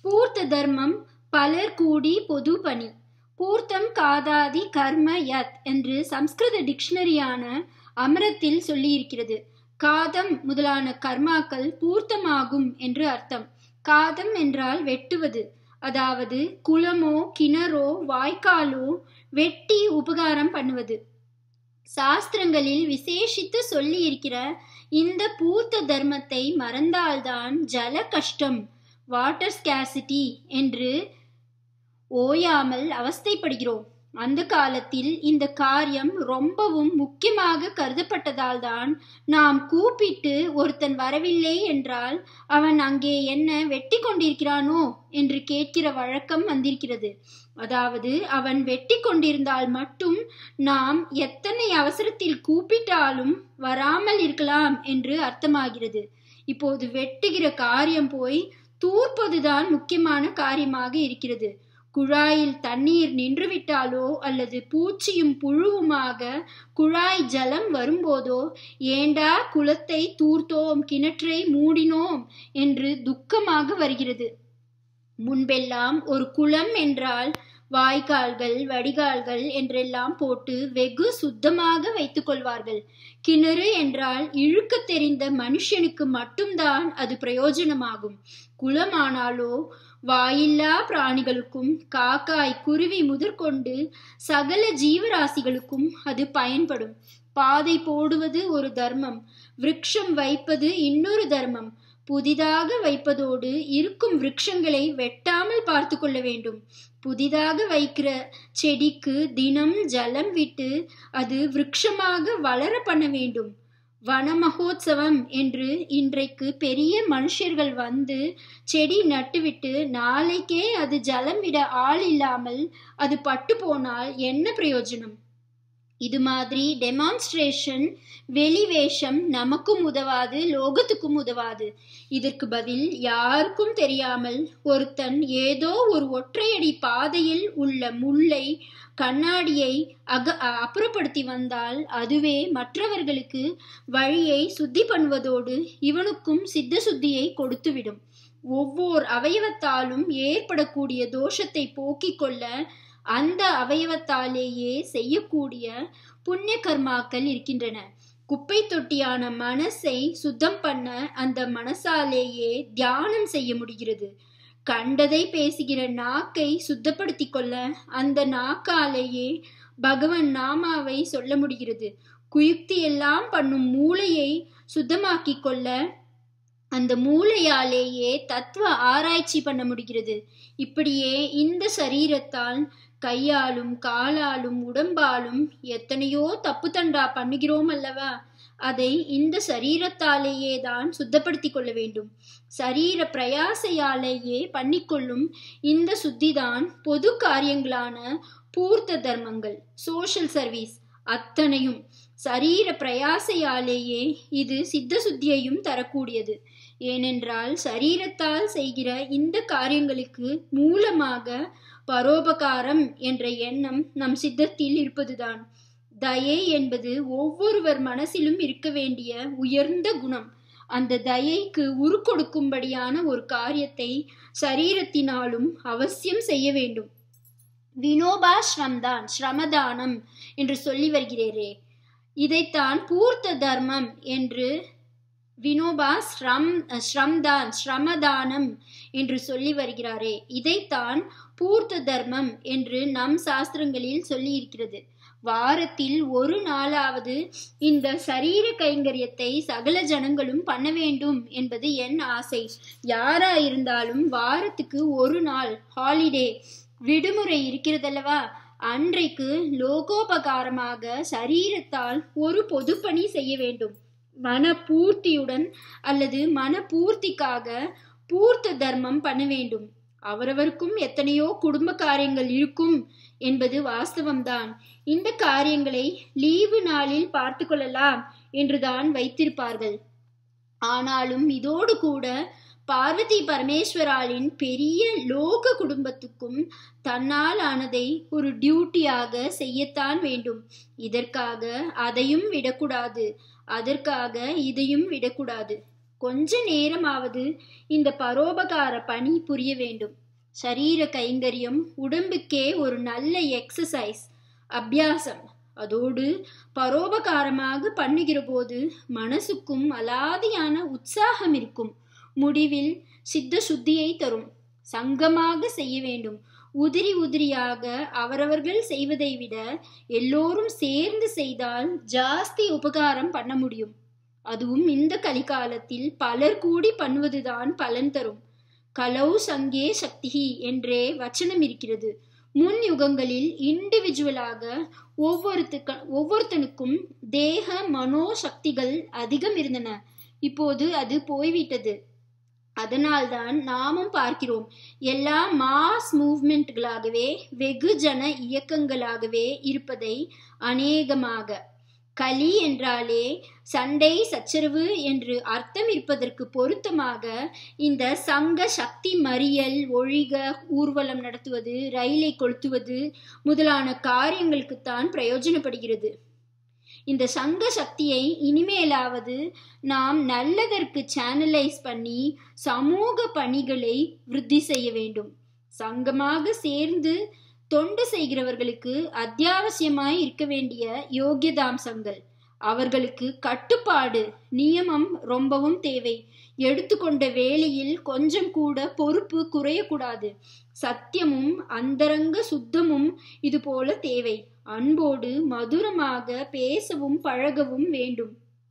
பூர்த்த தர்மம் பலர் கூடி பொது பணி பூர்த்தம் காதாதி கர்ம யத் என்று சம்ஸ்கிருத டிக்ஷனரியான அமரத்தில் சொல்லியிருக்கிறது காதம் முதலான கர்மாக்கள் பூர்த்தமாகும் என்று அர்த்தம் காதம் என்றால் வெட்டுவது அதாவது குளமோ கிணறோ வாய்க்காலோ வெட்டி உபகாரம் பண்ணுவது சாஸ்திரங்களில் விசேஷித்து சொல்லி இருக்கிற இந்த பூர்த்த தர்மத்தை மறந்தால்தான் ஜல கஷ்டம் வாட்டர் ஸ்கேசிட்டி என்று ஓயாமல் அவஸ்தைப்படுகிறோம் அந்த காலத்தில் இந்த காரியம் ரொம்பவும் முக்கியமாக கருதப்பட்டதால் தான் நாம் கூப்பிட்டு ஒருத்தன் வரவில்லை என்றால் அவன் அங்கே என்ன வெட்டி கொண்டிருக்கிறானோ என்று கேட்கிற வழக்கம் வந்திருக்கிறது அதாவது அவன் வெட்டி கொண்டிருந்தால் மட்டும் நாம் எத்தனை அவசரத்தில் கூப்பிட்டாலும் வராமல் இருக்கலாம் என்று அர்த்தமாகிறது இப்போது வெட்டுகிற காரியம் போய் தூர்ப்பதுதான் முக்கியமான காரியமாக இருக்கிறது குழாயில் தண்ணீர் நின்றுவிட்டாலோ அல்லது பூச்சியும் புழுவுமாக குழாய் ஜலம் வரும்போதோ ஏண்டா குளத்தை தூர்த்தோம் கிணற்றை மூடினோம் என்று துக்கமாக வருகிறது முன்பெல்லாம் ஒரு குளம் என்றால் வாய்க்கால்கள் வடிகால்கள் என்றெல்லாம் போட்டு வெகு சுத்தமாக வைத்துக் கொள்வார்கள் கிணறு என்றால் இழுக்க தெரிந்த மனுஷனுக்கு மட்டும்தான் அது பிரயோஜனமாகும் குளமானாலோ வாயில்லா பிராணிகளுக்கும் காக்காய் குருவி முதற்கொண்டு சகல ஜீவராசிகளுக்கும் அது பயன்படும் பாதை போடுவது ஒரு தர்மம் விருட்சம் வைப்பது இன்னொரு தர்மம் புதிதாக வைப்பதோடு இருக்கும் விருட்சங்களை வெட்டாமல் பார்த்து கொள்ள வேண்டும் புதிதாக வைக்கிற செடிக்கு தினம் ஜலம் விட்டு அது விருட்சமாக வளர பண்ண வேண்டும் வன மகோத்சவம் என்று இன்றைக்கு பெரிய மனுஷர்கள் வந்து செடி நட்டுவிட்டு நாளைக்கே அது ஜலம் விட ஆள் இல்லாமல் அது பட்டு போனால் என்ன பிரயோஜனம் இது மாதிரி டெமான்ஸ்ட்ரேஷன் வெளிவேஷம் நமக்கும் உதவாது லோகத்துக்கும் உதவாது இதற்கு பதில் யாருக்கும் தெரியாமல் ஒருத்தன் ஏதோ ஒரு ஒற்றையடி பாதையில் உள்ள முல்லை கண்ணாடியை அக அப்புறப்படுத்தி வந்தால் அதுவே மற்றவர்களுக்கு வழியை சுத்தி பண்ணுவதோடு இவனுக்கும் சித்த சுத்தியை கொடுத்துவிடும் ஒவ்வொரு அவயவத்தாலும் ஏற்படக்கூடிய தோஷத்தை போக்கிக் கொள்ள அந்த அவயவத்தாலேயே செய்யக்கூடிய புண்ணிய கர்மாக்கள் இருக்கின்றன குப்பை தொட்டியான மனசை சுத்தம் பண்ண அந்த மனசாலேயே தியானம் செய்ய முடிகிறது கண்டதை பேசுகிற நாக்கை சுத்தப்படுத்தி கொள்ள அந்த நாக்காலேயே பகவன் நாமாவை சொல்ல முடிகிறது குயுக்தி எல்லாம் பண்ணும் மூளையை சுத்தமாக்கி கொள்ள அந்த மூளையாலேயே தத்துவ ஆராய்ச்சி பண்ண முடிகிறது இப்படியே இந்த சரீரத்தால் கையாலும் காலாலும் உடம்பாலும் எத்தனையோ தப்பு தண்டா பண்ணுகிறோம் அல்லவா அதை இந்த சரீரத்தாலேயே தான் சுத்தப்படுத்தி கொள்ள வேண்டும் சரீர பிரயாசையாலேயே பண்ணிக்கொள்ளும் இந்த சுத்திதான் பொது காரியங்களான பூர்த்த தர்மங்கள் சோஷியல் சர்வீஸ் அத்தனையும் சரீர பிரயாசையாலேயே இது சித்த சுத்தியையும் தரக்கூடியது ஏனென்றால் சரீரத்தால் செய்கிற இந்த காரியங்களுக்கு மூலமாக பரோபகாரம் என்ற எண்ணம் நம் சித்தத்தில் இருப்பதுதான் தயை என்பது ஒவ்வொருவர் மனசிலும் இருக்க வேண்டிய உயர்ந்த குணம் அந்த தயைக்கு உரு கொடுக்கும்படியான ஒரு காரியத்தை சரீரத்தினாலும் அவசியம் செய்ய வேண்டும் வினோபா ஸ்ரம்தான் ஸ்ரமதானம் என்று சொல்லி வருகிறேரே இதைத்தான் பூர்த்த தர்மம் என்று வினோபா ஸ்ரம் ஸ்ரம்தான் ஸ்ரமதானம் என்று சொல்லி வருகிறாரே இதைத்தான் பூர்த்த தர்மம் என்று நம் சாஸ்திரங்களில் சொல்லி இருக்கிறது வாரத்தில் ஒரு நாளாவது இந்த சரீர கைங்கரியத்தை சகல ஜனங்களும் பண்ண வேண்டும் என்பது என் ஆசை யாரா இருந்தாலும் வாரத்துக்கு ஒரு நாள் ஹாலிடே விடுமுறை இருக்கிறதல்லவா அன்றைக்கு லோகோபகாரமாக சரீரத்தால் ஒரு பொதுப்பணி செய்ய வேண்டும் மன பூர்த்தியுடன் அல்லது மன பூர்த்திக்காக பூர்த்த தர்மம் பண்ண வேண்டும் அவரவருக்கும் எத்தனையோ குடும்ப காரியங்கள் இருக்கும் என்பது வாஸ்தவம்தான் இந்த காரியங்களை லீவு நாளில் பார்த்து கொள்ளலாம் என்றுதான் வைத்திருப்பார்கள் ஆனாலும் இதோடு கூட பார்வதி பரமேஸ்வராலின் பெரிய லோக குடும்பத்துக்கும் தன்னால் ஆனதை ஒரு டியூட்டியாக செய்யத்தான் வேண்டும் இதற்காக அதையும் விடக்கூடாது அதற்காக இதையும் விடக்கூடாது கொஞ்ச நேரமாவது இந்த பரோபகார பணி புரிய வேண்டும் சரீர கைங்கரியம் உடம்புக்கே ஒரு நல்ல எக்ஸசைஸ் அபியாசம் அதோடு பரோபகாரமாக பண்ணுகிற போது மனசுக்கும் அலாதியான உற்சாகம் இருக்கும் முடிவில் சித்த சுத்தியை தரும் சங்கமாக செய்ய வேண்டும் உதிரி உதிரியாக அவரவர்கள் செய்வதை விட எல்லோரும் சேர்ந்து செய்தால் ஜாஸ்தி உபகாரம் பண்ண முடியும் அதுவும் இந்த கலிகாலத்தில் பலர் கூடி பண்ணுவதுதான் பலன் தரும் கலௌ சங்கே சக்தி என்றே வச்சனம் இருக்கிறது முன் யுகங்களில் இண்டிவிஜுவலாக ஒவ்வொருத்துக்க ஒவ்வொருத்தனுக்கும் தேக மனோ சக்திகள் அதிகம் இருந்தன இப்போது அது போய்விட்டது அதனால்தான் நாமும் பார்க்கிறோம் எல்லா மாஸ் மூவ்மெண்ட்களாகவே வெகுஜன இயக்கங்களாகவே இருப்பதை அநேகமாக கலி என்றாலே சண்டை சச்சரவு என்று அர்த்தம் இருப்பதற்கு பொருத்தமாக இந்த சங்க சக்தி மறியல் ஒழிக ஊர்வலம் நடத்துவது ரயிலை கொளுத்துவது முதலான காரியங்களுக்குத்தான் பிரயோஜனப்படுகிறது இந்த சங்க சக்தியை இனிமேலாவது நாம் நல்லதற்கு சேனலைஸ் பண்ணி சமூக பணிகளை விருத்தி செய்ய வேண்டும் சங்கமாக சேர்ந்து தொண்டு செய்கிறவர்களுக்கு அத்தியாவசியமாய் இருக்க வேண்டிய யோகியதாம்சங்கள் அவர்களுக்கு கட்டுப்பாடு நியமம் ரொம்பவும் தேவை எடுத்துக்கொண்ட வேலையில் கொஞ்சம் கூட பொறுப்பு குறையக்கூடாது சத்தியமும் அந்தரங்க சுத்தமும் இது போல தேவை அன்போடு மதுரமாக பேசவும் பழகவும் வேண்டும்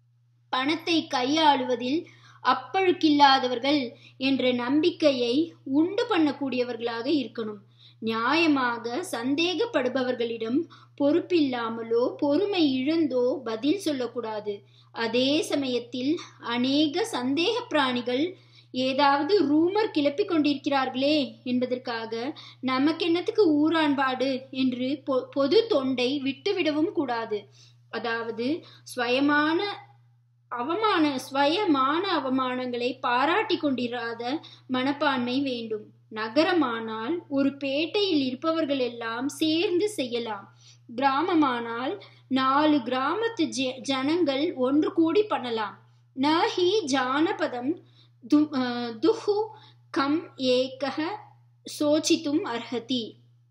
பணத்தை கையாளுவதில் அப்பழுக்கில்லாதவர்கள் என்ற நம்பிக்கையை உண்டு பண்ணக்கூடியவர்களாக இருக்கணும் நியாயமாக சந்தேகப்படுபவர்களிடம் பொறுப்பில்லாமலோ பொறுமை இழந்தோ பதில் சொல்லக்கூடாது அதே சமயத்தில் அநேக சந்தேக பிராணிகள் ஏதாவது ரூமர் கிளப்பிக் கொண்டிருக்கிறார்களே என்பதற்காக நமக்கு என்னத்துக்கு ஊரான்பாடு என்று பொது தொண்டை விட்டுவிடவும் கூடாது அதாவது ஸ்வயமான அவமான ஸ்வயமான அவமானங்களை பாராட்டி கொண்டிராத மனப்பான்மை வேண்டும் நகரமானால் ஒரு பேட்டையில் இருப்பவர்கள் எல்லாம் சேர்ந்து செய்யலாம் கிராமமானால் நாலு கிராமத்து ஜனங்கள் ஒன்று கூடி பண்ணலாம் நஹி ஜானபதம் துஹு கம் ஏகக சோச்சித்தும் அர்ஹதி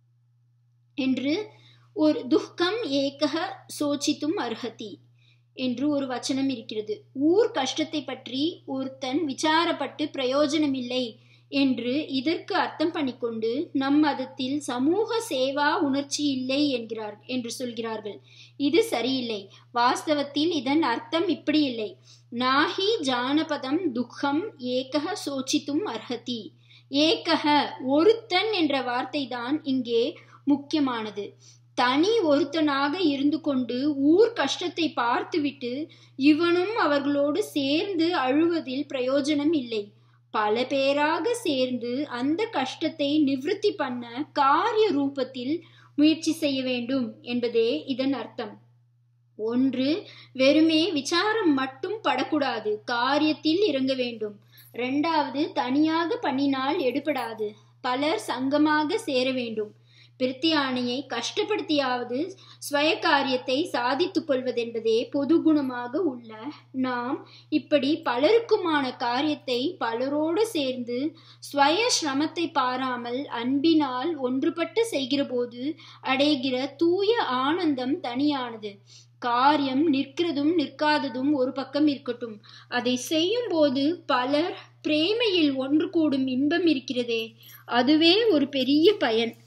என்று ஒரு துக்கம் ஏகக சோச்சித்தும் அர்ஹதி என்று ஒரு வச்சனம் இருக்கிறது ஊர் கஷ்டத்தை பற்றி ஒருத்தன் விசாரப்பட்டு பிரயோஜனமில்லை என்று இதற்கு அர்த்தம் பண்ணிக்கொண்டு நம் மதத்தில் சமூக சேவா உணர்ச்சி இல்லை என்கிறார் என்று சொல்கிறார்கள் இது சரியில்லை வாஸ்தவத்தில் இதன் அர்த்தம் இப்படி இல்லை நாஹி ஜானபதம் துக்கம் ஏகக சோச்சித்தும் அர்ஹதி ஏகக ஒருத்தன் என்ற வார்த்தை தான் இங்கே முக்கியமானது தனி ஒருத்தனாக இருந்து கொண்டு ஊர் கஷ்டத்தை பார்த்துவிட்டு இவனும் அவர்களோடு சேர்ந்து அழுவதில் பிரயோஜனம் இல்லை பல பேராக சேர்ந்து அந்த கஷ்டத்தை நிவிருத்தி பண்ண காரிய ரூபத்தில் முயற்சி செய்ய வேண்டும் என்பதே இதன் அர்த்தம் ஒன்று வெறுமே விசாரம் மட்டும் படக்கூடாது காரியத்தில் இறங்க வேண்டும் ரெண்டாவது தனியாக பண்ணினால் எடுபடாது பலர் சங்கமாக சேர வேண்டும் பிரத்தியானையை கஷ்டப்படுத்தியாவது ஸ்வய காரியத்தை சாதித்துக் கொள்வதென்பதே பொது குணமாக உள்ள நாம் இப்படி பலருக்குமான காரியத்தை பலரோடு சேர்ந்து ஸ்வய சிரமத்தை பாராமல் அன்பினால் ஒன்றுபட்டு செய்கிறபோது அடைகிற தூய ஆனந்தம் தனியானது காரியம் நிற்கிறதும் நிற்காததும் ஒரு பக்கம் இருக்கட்டும் அதை செய்யும் போது பலர் பிரேமையில் ஒன்று கூடும் இன்பம் இருக்கிறதே அதுவே ஒரு பெரிய பயன்